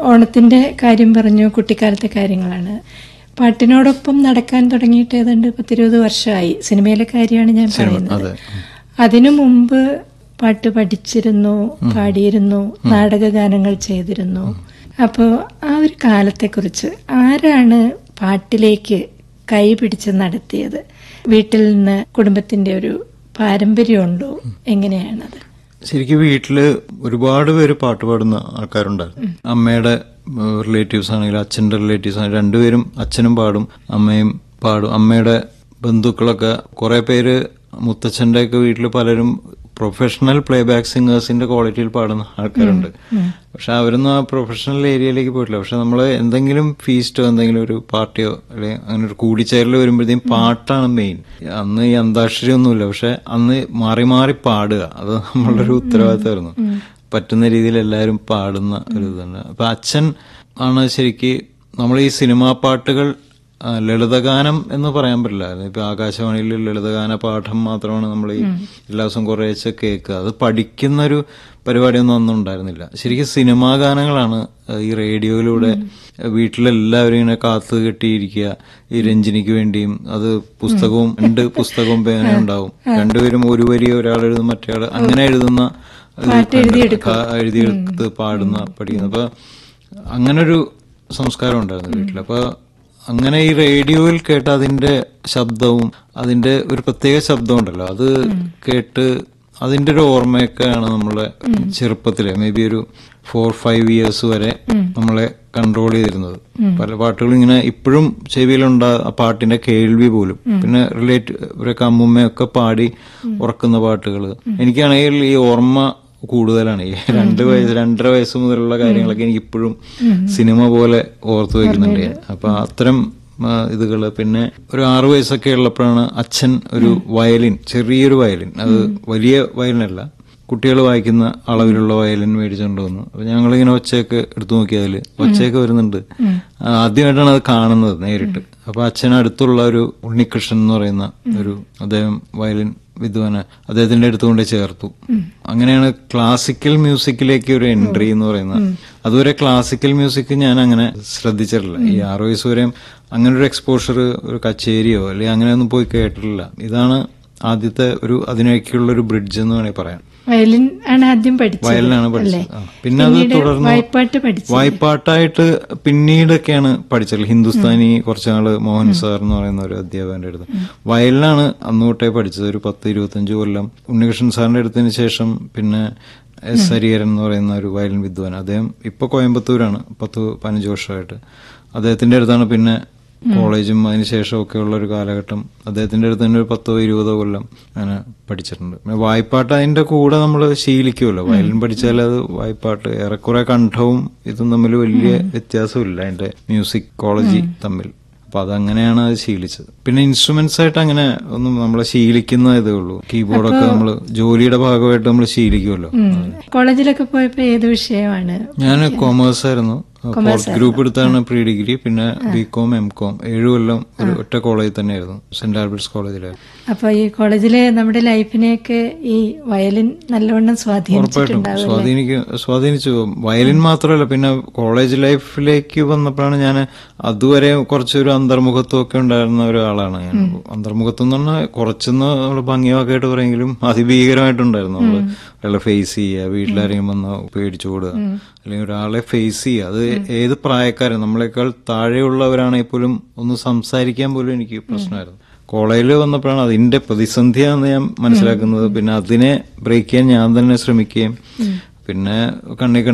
ഓണത്തിന്റെ കാര്യം പറഞ്ഞു കുട്ടിക്കാലത്തെ കാര്യങ്ങളാണ് പാട്ടിനോടൊപ്പം നടക്കാൻ തുടങ്ങിയിട്ട് ഏതാണ്ട് പത്തിരുപത് വർഷമായി സിനിമയിലെ കാര്യമാണ് ഞാൻ പറയുന്നത് അതെ അതിനു മുമ്പ് പാട്ട് പഠിച്ചിരുന്നു പാടിയിരുന്നു നാടകഗാനങ്ങൾ ചെയ്തിരുന്നു അപ്പോൾ ആ ഒരു കാലത്തെക്കുറിച്ച് ആരാണ് പാട്ടിലേക്ക് കൈ പിടിച്ച് നടത്തിയത് വീട്ടിൽ നിന്ന് കുടുംബത്തിന്റെ ഒരു പാരമ്പര്യമുണ്ടോ എങ്ങനെയാണത് ശരിക്കും വീട്ടില് ഒരുപാട് പേര് പാട്ട് പാടുന്ന ആൾക്കാരുണ്ടായിരുന്നു അമ്മയുടെ റിലേറ്റീവ്സ് ആണെങ്കിലും അച്ഛന്റെ റിലേറ്റീവ്സ് ആണെങ്കിലും രണ്ടുപേരും അച്ഛനും പാടും അമ്മയും പാടും അമ്മയുടെ ബന്ധുക്കളൊക്കെ കുറെ പേര് മുത്തച്ഛന്റെ ഒക്കെ വീട്ടിൽ പലരും പ്രൊഫഷണൽ പ്ലേ ബാക്ക് സിംഗേഴ്സിന്റെ ക്വാളിറ്റിയിൽ പാടുന്ന ആൾക്കാരുണ്ട് പക്ഷെ അവരൊന്നും ആ പ്രൊഫഷണൽ ഏരിയയിലേക്ക് പോയിട്ടില്ല പക്ഷെ നമ്മൾ എന്തെങ്കിലും ഫീസ്റ്റോ എന്തെങ്കിലും ഒരു പാർട്ടിയോ അല്ലെങ്കിൽ അങ്ങനെ ഒരു കൂടിച്ചേരൽ വരുമ്പോഴത്തേക്കും പാട്ടാണ് മെയിൻ അന്ന് ഈ അന്താക്ഷരി ഒന്നുമില്ല പക്ഷെ അന്ന് മാറി മാറി പാടുക അത് നമ്മളുടെ ഒരു ഉത്തരവാദിത്തമായിരുന്നു പറ്റുന്ന രീതിയിൽ എല്ലാവരും പാടുന്ന ഒരു ഇതാണ് അപ്പൊ അച്ഛൻ ആണ് ശരിക്ക് നമ്മൾ ഈ സിനിമാ പാട്ടുകൾ ആ, ലളിതഗാനം എന്ന് പറയാൻ പറ്റില്ല ഇപ്പൊ ആകാശവാണിയിൽ ലളിതഗാന പാഠം മാത്രമാണ് നമ്മൾ ഈ എല്ലാ ദിവസവും കുറേശ്ശെ കേൾക്കുക അത് പഠിക്കുന്ന ഒരു പരിപാടിയൊന്നും അന്നും ഉണ്ടായിരുന്നില്ല ശരിക്കും സിനിമാ ഗാനങ്ങളാണ് ആ, ഈ റേഡിയോയിലൂടെ വീട്ടിലെല്ലാവരും ഇങ്ങനെ കാത്തു കെട്ടിയിരിക്കുക ഈ രഞ്ജിനിക്ക് വേണ്ടിയും അത് പുസ്തകവും രണ്ട് പുസ്തകവും പേന ഉണ്ടാവും രണ്ടുപേരും ഒരു വരി ഒരാൾ എഴുതും മറ്റേ അങ്ങനെ എഴുതുന്ന ഇത് ക- എഴുതിയെടുത്ത് പാടുന്ന പഠിക്കുന്ന അപ്പൊ അങ്ങനൊരു സംസ്കാരം ഉണ്ടായിരുന്നു വീട്ടിൽ അപ്പൊ അങ്ങനെ ഈ റേഡിയോയിൽ കേട്ട അതിന്റെ ശബ്ദവും അതിന്റെ ഒരു പ്രത്യേക ശബ്ദം ഉണ്ടല്ലോ അത് കേട്ട് അതിന്റെ ഒരു ഓർമ്മയൊക്കെയാണ് നമ്മളെ ചെറുപ്പത്തിലെ മേ ബി ഒരു ഫോർ ഫൈവ് ഇയേഴ്സ് വരെ നമ്മളെ കൺട്രോൾ ചെയ്തിരുന്നത് പല പാട്ടുകളും ഇങ്ങനെ ഇപ്പോഴും ചെവിയിലുണ്ടാ ആ പാട്ടിന്റെ കേൾവി പോലും പിന്നെ റിലേറ്റ് ഇവരൊക്കെ അമ്മുമ്മയൊക്കെ പാടി ഉറക്കുന്ന പാട്ടുകൾ എനിക്കാണെങ്കിൽ ഈ ഓർമ്മ കൂടുതലാണ് ഈ രണ്ട് വയസ്സ് രണ്ടര വയസ്സ് മുതലുള്ള കാര്യങ്ങളൊക്കെ എനിക്ക് ഇപ്പോഴും സിനിമ പോലെ ഓർത്തു വെക്കുന്നുണ്ട് ഞാൻ. അപ്പൊ അത്തരം ആ, ഇതുകള് പിന്നെ ഒരു ആറു വയസ്സൊക്കെ ഉള്ളപ്പോഴാണ് അച്ഛൻ ഒരു വയലിൻ ചെറിയൊരു വയലിൻ അത് വലിയ വയലിനല്ല കുട്ടികൾ വായിക്കുന്ന അളവിലുള്ള വയലിൻ മേടിച്ചുകൊണ്ട് വന്നു അപ്പൊ ഞങ്ങളിങ്ങനെ ഒച്ചയൊക്കെ എടുത്തു നോക്കിയതിൽ ഒച്ചയൊക്കെ വരുന്നുണ്ട് ആ, ആദ്യമായിട്ടാണ് അത് കാണുന്നത് നേരിട്ട് അപ്പൊ അച്ഛൻ അടുത്തുള്ള ഒരു ഉണ്ണികൃഷ്ണൻ എന്ന് പറയുന്ന ഒരു അദ്ദേഹം വയലിൻ വിദ്വാന് അദ്ദേഹത്തിന്റെ അടുത്ത് കൊണ്ട് ചേർത്തു അങ്ങനെയാണ് ക്ലാസിക്കൽ മ്യൂസിക്കിലേക്ക് ഒരു എൻട്രി എന്ന് പറയുന്നത് അതുവരെ ക്ലാസിക്കൽ മ്യൂസിക് ഞാൻ അങ്ങനെ ശ്രദ്ധിച്ചിട്ടില്ല ഈ ആറു വയസ്സ് വരെയും അങ്ങനെ ഒരു എക്സ്പോഷർ ഒരു കച്ചേരിയോ അല്ലെങ്കിൽ അങ്ങനെയൊന്നും പോയി കേട്ടിട്ടില്ല ഇതാണ് ആദ്യത്തെ ഒരു അതിനേക്കുള്ള ഒരു ബ്രിഡ്ജ് എന്ന് വേണമെങ്കിൽ പറയാം വയലിൻ ആണ് ആദ്യം പഠിച്ചത് വയലിനാണ് പഠിച്ചത് ആ. പിന്നെ അത് പിന്നീട് തുടർന്ന് വായ്പാട്ട് പഠിച്ചു വായ്പാട്ടായിട്ട് പിന്നീടൊക്കെയാണ് പഠിച്ചത് ഹിന്ദുസ്ഥാനി കുറച്ച് നാള് മോഹൻ സാർ എന്ന് പറയുന്ന ഒരു അധ്യാപകന്റെ അടുത്ത് വയലിനാണ് അന്ന് തൊട്ടേ പഠിച്ചത് ഒരു പത്ത് ഇരുപത്തഞ്ച് കൊല്ലം ഉണ്ണികൃഷ്ണൻ സാറിന്റെ അടുത്തതിന് ശേഷം പിന്നെ എസ് ഹരിഹരൻ എന്ന് പറയുന്ന ഒരു വയലിൻ വിദ്വാൻ അദ്ദേഹം ഇപ്പൊ കോയമ്പത്തൂരാണ് പത്ത് പതിനഞ്ച് വർഷമായിട്ട് അദ്ദേഹത്തിന്റെ അടുത്താണ് പിന്നെ കോളേജും അതിനുശേഷം ഒക്കെ ഉള്ള ഒരു കാലഘട്ടം അദ്ദേഹത്തിന്റെ അടുത്ത് തന്നെ ഒരു പത്തോ ഇരുപതോ കൊല്ലം അങ്ങനെ പഠിച്ചിട്ടുണ്ട് പിന്നെ വായ്പാട്ട് അതിന്റെ കൂടെ നമ്മൾ ശീലിക്കുമല്ലോ വയലിൻ പഠിച്ചാൽ അത് വായ്പാട്ട് ഏറെക്കുറെ കണ്ഠവും ഇതും തമ്മിൽ വലിയ വ്യത്യാസമില്ല അതിന്റെ മ്യൂസിക് കോളേജ് തമ്മിൽ അപ്പൊ അതങ്ങനെയാണ് അത് ശീലിച്ചത് പിന്നെ ഇൻസ്ട്രുമെന്റ്സ് ആയിട്ട് അങ്ങനെ ഒന്നും നമ്മൾ ശീലിക്കുന്ന ഇതേ ഉള്ളൂ കീബോർഡൊക്കെ നമ്മൾ ജോലിയുടെ ഭാഗമായിട്ട് നമ്മൾ ശീലിക്കുമല്ലോ കോളേജിലൊക്കെ പോയപ്പോ ഏത് വിഷയമാണ് ഞാൻ കോമേഴ്സ് ആയിരുന്നു ഫോർത്ത് ഗ്രൂപ്പ് എടുത്താണ് പ്രീ ഡിഗ്രി പിന്നെ ബി കോം എം കോം ഏഴു കൊല്ലം ഒരു ഒറ്റ കോളേജിൽ തന്നെയായിരുന്നു സെന്റ് ആൽബർട്ട്സ് കോളേജിലായിരുന്നു അപ്പൊ ഈ കോളേജില് നമ്മുടെ ലൈഫിനെയൊക്കെ ഈ വയലിൻ നല്ലവണ്ണം സ്വാധീനിച്ചിട്ടുണ്ടാവും സ്വാധീനിക്കും സ്വാധീനിച്ചു വയലിൻ മാത്രമല്ല പിന്നെ കോളേജ് ലൈഫിലേക്ക് വന്നപ്പോഴാണ് ഞാൻ അതുവരെ കുറച്ചൊരു അന്തർമുഖത്വം ഒക്കെ ഉണ്ടായിരുന്ന ഒരാളാണ് ഞാൻ അന്തർമുഖത്വം എന്ന് പറഞ്ഞാൽ കുറച്ചൊന്ന് നമ്മൾ ഭംഗിയൊക്കെയായിട്ട് പറയെങ്കിലും അതിഭീകരമായിട്ടുണ്ടായിരുന്നു നമ്മള് ഒരാളെ ഫേസ് ചെയ്യുക വീട്ടിലാരെങ്കിലും വന്ന് പേടിച്ചു കൂടുക അല്ലെങ്കിൽ ഒരാളെ ഫേസ് ചെയ്യുക അത് ഏത് പ്രായക്കാരൻ നമ്മളെക്കാൾ താഴെയുള്ളവരാണെങ്കിൽ പോലും ഒന്ന് സംസാരിക്കാൻ പോലും എനിക്ക് പ്രശ്നമായിരുന്നു കോളേജിൽ വന്നപ്പോഴാണ് അതിന്റെ പ്രതിസന്ധിയാണെന്ന് ഞാൻ മനസ്സിലാക്കുന്നത് പിന്നെ അതിനെ ബ്രേക്ക് ചെയ്യാൻ ഞാൻ തന്നെ ശ്രമിക്കുകയും പിന്നെ കണ്ണി